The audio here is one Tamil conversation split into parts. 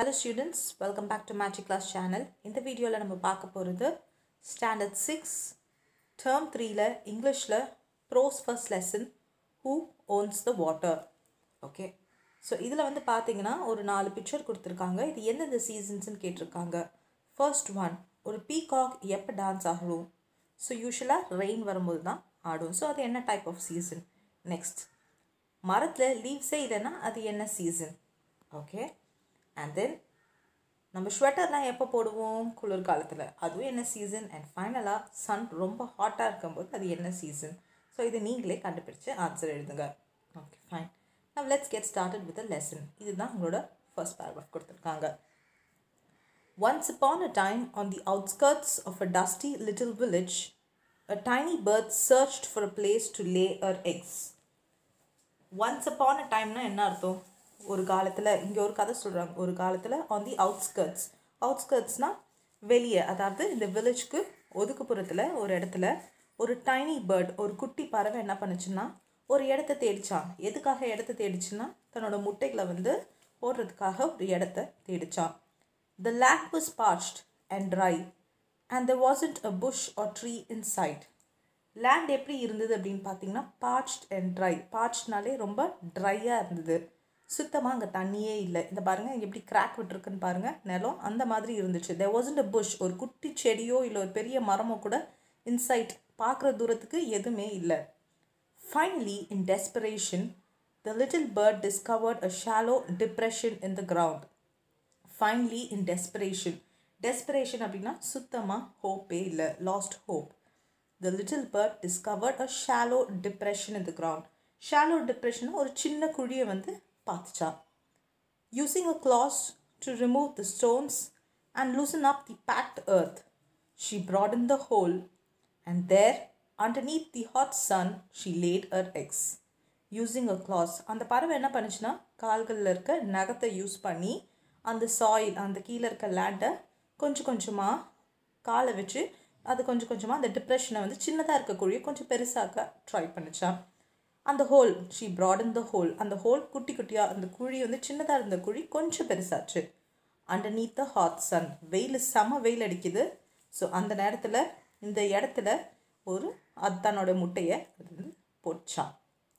Hello students welcome back to magic class channel இந்த வீடியோவில் நம்ம பார்க்க போகிறது ஸ்டாண்டர்ட் சிக்ஸ் டேர்ம் த்ரீல இங்கிலீஷில் prose first lesson who owns the water okay so இதில் வந்து பார்த்தீங்கன்னா ஒரு நாலு பிக்சர் கொடுத்துருக்காங்க இது எந்தெந்த சீசன்ஸ்னு கேட்டிருக்காங்க ஃபர்ஸ்ட் ஒன் ஒரு பீகாக் எப்போ டான்ஸ் ஆகும் ஸோ யூஸ்வலாக ரெயின் வரும்போது தான் ஆடும் ஸோ அது என்ன டைப் ஆஃப் சீசன் நெக்ஸ்ட் மரத்தில் லீவ்ஸே இல்லைன்னா அது என்ன சீசன் ஓகே அண்ட் தென் நம்ம ஸ்வெட்டர்லாம் எப்போ போடுவோம் குளிர்காலத்தில் அதுவும் என்ன சீசன் அண்ட் ஃபைனலாக சன் ரொம்ப ஹாட்டாக இருக்கும்போது அது என்ன சீசன் ஸோ இதை நீங்களே கண்டுபிடிச்சு ஆன்சர் எழுதுங்க okay fine now let's get started with a lesson இதுதான் உங்களோட ஃபர்ஸ்ட் பேராகிராஃப் கொடுத்துருக்காங்க Once upon a time, on the outskirts of a dusty little village, a tiny bird searched for a place to lay her eggs. Once upon a டைம்னா என்ன அர்த்தம் ஒரு காலத்தில் இங்கே ஒரு கதை சொல்கிறாங்க ஒரு காலத்தில் ஆன் தி அவுட்ஸ்கர்ட்ஸ் அவுட்ஸ்கர்ட்ஸ்னால் வெளியே அதாவது இந்த வில்லேஜ்க்கு ஒதுக்குப்புறத்தில் ஒரு இடத்துல ஒரு டைனி பேர்ட் ஒரு குட்டி பறவை என்ன பண்ணுச்சுன்னா ஒரு இடத்த தேடிச்சான் எதுக்காக இடத்த தேடிச்சுன்னா தன்னோட முட்டைகளை வந்து போடுறதுக்காக ஒரு இடத்த தேடிச்சான் The land was parched and dry, and there wasn't a bush or tree in sight. Land எப்படி இருந்தது அப்படின்னு பார்த்தீங்கன்னா பார்ச்ட் அண்ட் ட்ரை பார்ச்ட்னாலே ரொம்ப ட்ரையாக இருந்தது சுத்தமாக அங்கே தண்ணியே இல்லை இந்த பாருங்கள் எப்படி கிராக் விட்டுருக்குன்னு பாருங்கள் நிலம் அந்த மாதிரி இருந்துச்சு there wasn't a bush ஒரு குட்டி செடியோ இல்லை ஒரு பெரிய மரமோ கூட இன்சைட் பார்க்குற தூரத்துக்கு எதுவுமே இல்லை finally in desperation the little bird discovered a shallow depression in the ground finally in desperation desperation அப்படின்னா சுத்தமாக ஹோப்பே இல்லை last hope the little bird discovered a shallow depression in the ground shallow depression ஒரு சின்ன குழியை வந்து பார்த்துச்சா using a claws to remove the stones and loosen up the packed earth she broadened the hole and there underneath the hot sun she laid her eggs using a claws அந்த பறவை என்ன பண்ணுச்சுன்னா கால்களில் இருக்க நகத்தை யூஸ் பண்ணி அந்த சாயில் அந்த கீழே இருக்க லேண்டை கொஞ்சம் கொஞ்சமாக காலை வச்சு அது கொஞ்சம் கொஞ்சமாக அந்த டிப்ரெஷனை வந்து சின்னதாக இருக்க குழியை கொஞ்சம் பெருசாக்க ட்ரை பண்ணிச்சான் அந்த hole she broadened the hole அந்த ஹோல் குட்டி குட்டியாக அந்த குழி வந்து சின்னதாக இருந்த குழி கொஞ்சம் பெருசாச்சு அண்டர்நீத் த ஹாட் சன் வெயில் செம வெயில் அடிக்குது ஸோ அந்த நேரத்தில் இந்த இடத்துல ஒரு அது தன்னோட முட்டையை அது வந்து போச்சான்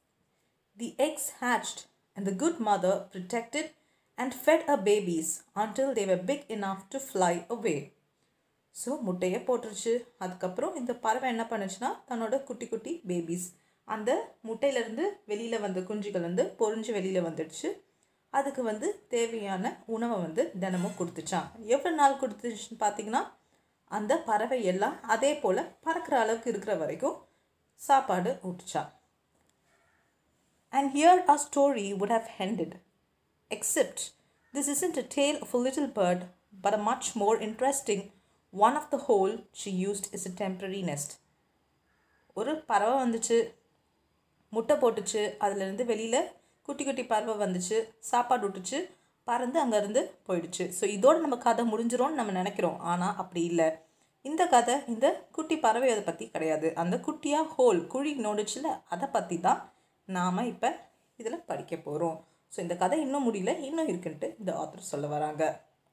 the eggs hatched and the good mother protected and fed her babies until they were big enough to fly away. So முட்டையை போட்டுருச்சு அதுக்கப்புறம் இந்த பறவை என்ன பண்ணுச்சுன்னா தன்னோட குட்டி குட்டி பேபிஸ் அந்த முட்டையிலேருந்து வெளியில் வந்த குஞ்சுகள் வந்து பொறிஞ்சு வெளியில் வந்துடுச்சு அதுக்கு வந்து தேவையான உணவை வந்து தினமும் கொடுத்துச்சான் எவ்வளோ நாள் கொடுத்துச்சுன்னு பார்த்தீங்கன்னா அந்த பறவை எல்லாம் அதே போல் பறக்கிற அளவுக்கு இருக்கிற வரைக்கும் சாப்பாடு ஊட்டுச்சான் And here our story would have ended. Except this isn't a tale of a little bird, but a much more interesting one of the hole she used as a temporary nest. ஒரு பறவை வந்துச்சு முட்டை போட்டுச்சு அதுலேருந்து வெளியில் குட்டி குட்டி பறவை வந்துச்சு சாப்பாடு விட்டுச்சு பறந்து அங்கேருந்து போயிடுச்சு ஸோ இதோட நம்ம கதை முடிஞ்சிரும்னு நம்ம நினைக்கிறோம் ஆனால் அப்படி இல்லை இந்த கதை இந்த குட்டி பறவை அதை பற்றி கிடையாது அந்த குட்டியாக ஹோல் குழி நோடிச்சுல அதை பற்றி தான் நாம் இப்போ இதில் படிக்க போகிறோம் ஸோ இந்த கதை இன்னும் முடியல இன்னும் இருக்குன்ட்டு இந்த ஆத்தர் சொல்ல வராங்க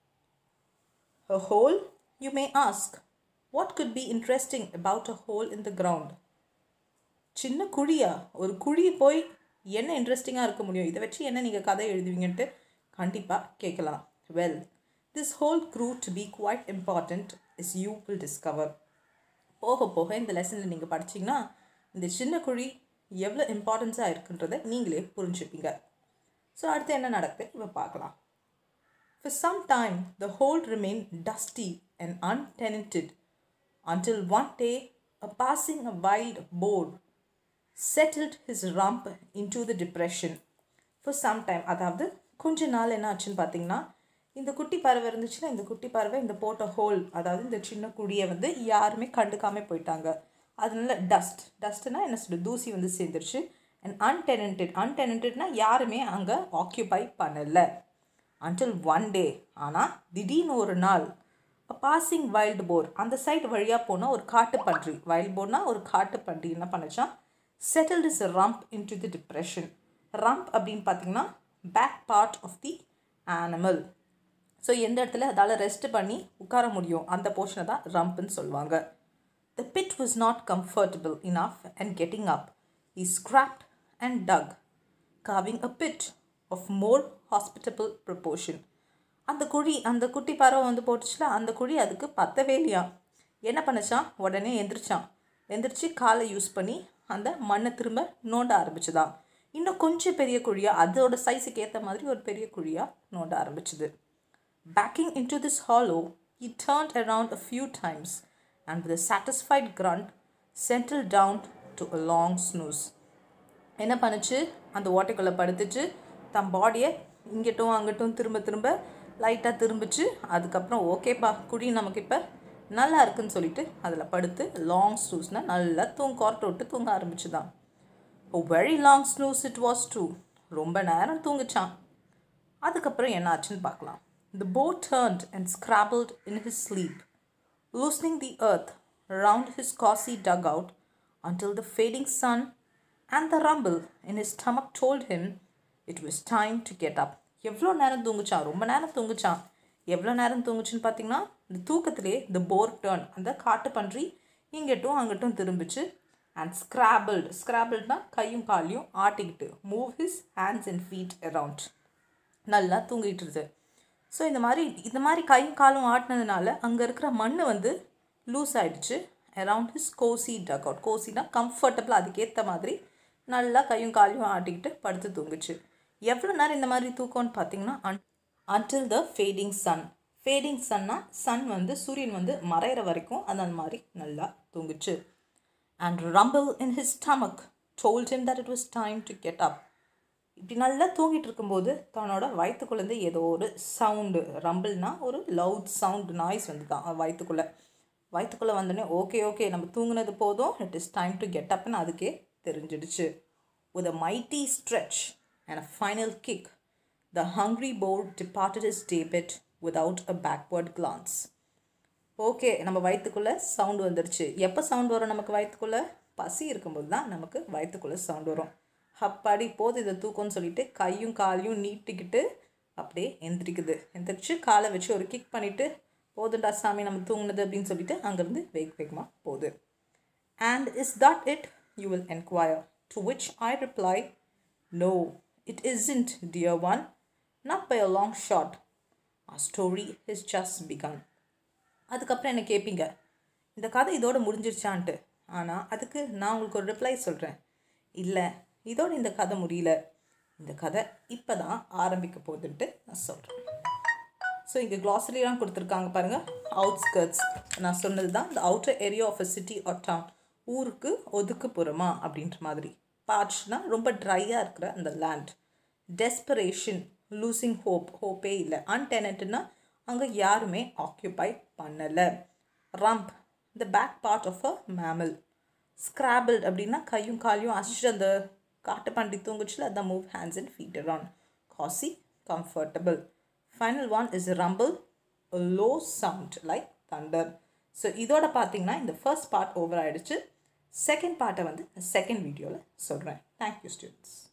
A hole, you may ask. What could be interesting about a hole in the ground? சின்ன குழியா ஒரு குழி போய் என்ன இன்ட்ரெஸ்டிங்காக இருக்க முடியும் இதை வச்சு என்ன நீங்கள் கதை எழுதுவீங்கன்ட்டு கண்டிப்பாக கேட்கலாம் well this hole grew to be quite important is you will discover போக போக இந்த லெசனில் நீங்கள் படிச்சிங்கன்னா இந்த சின்ன குழி எவ்வளோ இம்பார்ட்டன்ஸாக இருக்குன்றதை நீங்களே புரிஞ்சுப்பீங்க ஸோ அடுத்து என்ன நடக்குது இப்போ பார்க்கலாம் For some time, the hole remained dusty and untenanted until one day a passing wild boar settled his rump into the depression. For some time, அதாவது கொஞ்ச நாள் என்ன ஆச்சுன்னு பார்த்தீங்கன்னா இந்த குட்டி பறவை இருந்துச்சுன்னா இந்த குட்டி பறவை இந்த போட்ட ஹோல் அதாவது இந்த சின்ன குழியை வந்து யாருமே கண்டுக்காம போயிட்டாங்க அதனால டஸ்ட் டஸ்ட்னா என்ன சொல்றது தூசி வந்து சேர்ந்துருச்சு அண்ட் அன்டெனன்டட் அன்டெனன்டட்னா யாருமே அங்கே ஆக்கியூபை பண்ணலை அன்டில் ஒன் டே ஆனால் திடீர்னு ஒரு நாள் பாசிங் வைல்டு போர் அந்த சைட் வழியாக போனால் ஒரு காட்டு பன்றி வைல்ட் போர்னா ஒரு காட்டு பன்றி என்ன பண்ணுச்சான் settled his rump into the depression rump அப்படின்னு பார்த்தீங்கன்னா back part of the animal so எந்த இடத்துல அதால் ரெஸ்ட் பண்ணி உட்கார முடியும் அந்த போர்ஷனை தான் ரம்ப்னு சொல்லுவாங்க the bit was not comfortable enough and getting up he scrapped and dug carving a pit of more hospitable proportion அந்த குழி அந்த குட்டி பறவை வந்து போட்டுச்சுல அந்த குழி அதுக்கு பத்தவே இல்லையா என்ன பண்ணுச்சான் உடனே எந்திரிச்சான் எந்திரிச்சு காலை யூஸ் பண்ணி அந்த மண்ணை திரும்ப நோண்ட ஆரம்பிச்சுதான் இன்னும் கொஞ்சம் பெரிய குழியாக அதோட சைஸுக்கு ஏற்ற மாதிரி ஒரு பெரிய குழியாக நோண்ட ஆரம்பிச்சுது Backing into this hollow, he turned around a few times and with a satisfied grunt settled down to a long snooze. என்ன பண்ணுச்சு அந்த ஓட்டைக்குள்ளே படுத்துச்சு தன் பாடியை இங்கிட்டும் அங்கிட்டும் திரும்ப திரும்ப லைட்டாக திரும்பிச்சு அதுக்கப்புறம் ஓகேப்பா குழி நமக்கு இப்போ நல்லா இருக்குன்னு சொல்லிட்டு அதில் படுத்து லாங் ஸ்னூஸ்னால் நல்லா தூங்க கோர்ட்டை விட்டு தூங்க ஆரம்பிச்சுதான் oh very long snooze it was too ரொம்ப நேரம் தூங்குச்சான் அதுக்கப்புறம் என்ன ஆச்சுன்னு பார்க்கலாம் The bow turned and scrabbled in his sleep, loosening the earth around his cozy dugout until the fading sun and the rumble in his stomach told him it was time to get up. எவ்வளோ நேரம் தூங்குச்சான் ரொம்ப நேரம் தூங்குச்சான் எவ்வளோ நேரம் தூங்குச்சுன்னு பார்த்தீங்கன்னா இந்த தூக்கத்திலே the போர் டேர்ன் அந்த காட்டு பன்றி இங்கிட்டும் அங்கிட்டும் திரும்பிச்சு அண்ட் ஸ்க்ராபிள்டு ஸ்க்ராபிள்ட்னா கையும் காலையும் ஆட்டிக்கிட்டு move his hands and feet around நல்லா தூங்கிட்டு இருது ஸோ இந்த மாதிரி இந்த மாதிரி கையும் காலும் ஆட்டினதுனால அங்கே இருக்கிற மண் வந்து லூஸ் ஆயிடுச்சு around his cosy tuck out கோசினா கம்ஃபர்டபுள் அதுக்கேற்ற மாதிரி நல்லா கையும் காலையும் ஆட்டிக்கிட்டு படுத்து தூங்குச்சு எவ்வளோ நேரம் இந்த மாதிரி தூக்கம்னு பார்த்தீங்கன்னா அன் until the fading sun fading சன்னா சன் வந்து சூரியன் வந்து மறையிற வரைக்கும் அது அந்த மாதிரி நல்லா தூங்குச்சு and rumble in his stomach told him that it was time to get up இப்படி நல்லா தூங்கிட்டு இருக்கும்போது தன்னோட வயிற்றுக்குள்ளேருந்து ஏதோ ஒரு சவுண்டு ரம்பிள்னா ஒரு லவுட் சவுண்ட் நாய்ஸ் வந்து தான் வயிற்றுக்குள்ளே வயிற்றுக்குள்ளே வந்தோடனே ஓகே ஓகே நம்ம தூங்குனது போதும் it is time to get அப்னு அதுக்கே தெரிஞ்சிடுச்சு with a mighty stretch and a final kick the hungry boar departed his the bed without a backward glance okay நம்ம வயிற்றுக்குள்ளே சவுண்டு வந்துடுச்சு எப்போ சவுண்ட் வரும் நமக்கு வயிற்றுக்குள்ளே பசி இருக்கும்போது தான் நமக்கு வயிற்றுக்குள்ளே சவுண்ட் வரும் அப்பாடி போது இதை தூக்கம்னு சொல்லிட்டு கையும் காலையும் நீட்டிக்கிட்டு அப்படியே எந்திரிக்குது எந்திரிச்சு காலை வச்சு ஒரு கிக் பண்ணிவிட்டு போதுண்டா சாமி நம்ம தூங்குனது அப்படின்னு சொல்லிட்டு அங்கேருந்து வேக வேகமாக போகுது and is that it you will enquire to which I reply no it isn't dear one not by a long shot a story is just begun அதுக்கப்புறம் என்ன கேட்பீங்க இந்த கதை இதோட முடிஞ்சிருச்சான்ட்டு ஆனால் அதுக்கு நான் உங்களுக்கு ஒரு ரிப்ளை சொல்கிறேன் இல்லை இதோட இந்த கதை முடியல இந்த கதை இப்போ தான் ஆரம்பிக்க போகுதுன்ட்டு நான் சொல்கிறேன் ஸோ இங்கே க்ளாசரிலாம் கொடுத்துருக்காங்க பாருங்கள் அவுட்ஸ்கர்ட்ஸ் நான் சொன்னது தான் இந்த outer area of a city or town ஊருக்கு ஒதுக்குப்புறமா அப்படின்ற மாதிரி பார்ச்னா ரொம்ப ட்ரையாக இருக்கிற அந்த லேண்ட் டெஸ்பரேஷன் லூசிங் ஹோப் ஹோப்பே இல்லை அன்டெனட்னா அங்கே யாருமே ஆக்கியூபை பண்ணலை rump the back part of a mammal scrabbled அப்படின்னா கையும் காலையும் அசிச்சு அந்த காட்டு பண்டி தூங்குச்சுல அதான் move hands and feet around cosy comfortable final one is rumble low sound like thunder so இதோட பார்த்தீங்கன்னா இந்த ஃபர்ஸ்ட் பார்ட் ஓவர் ஆயிடுச்சு செகண்ட் பார்ட்டை வந்து செகண்ட் வீடியோவில் சொல்கிறேன் தேங்க்யூ ஸ்டூடெண்ட்ஸ்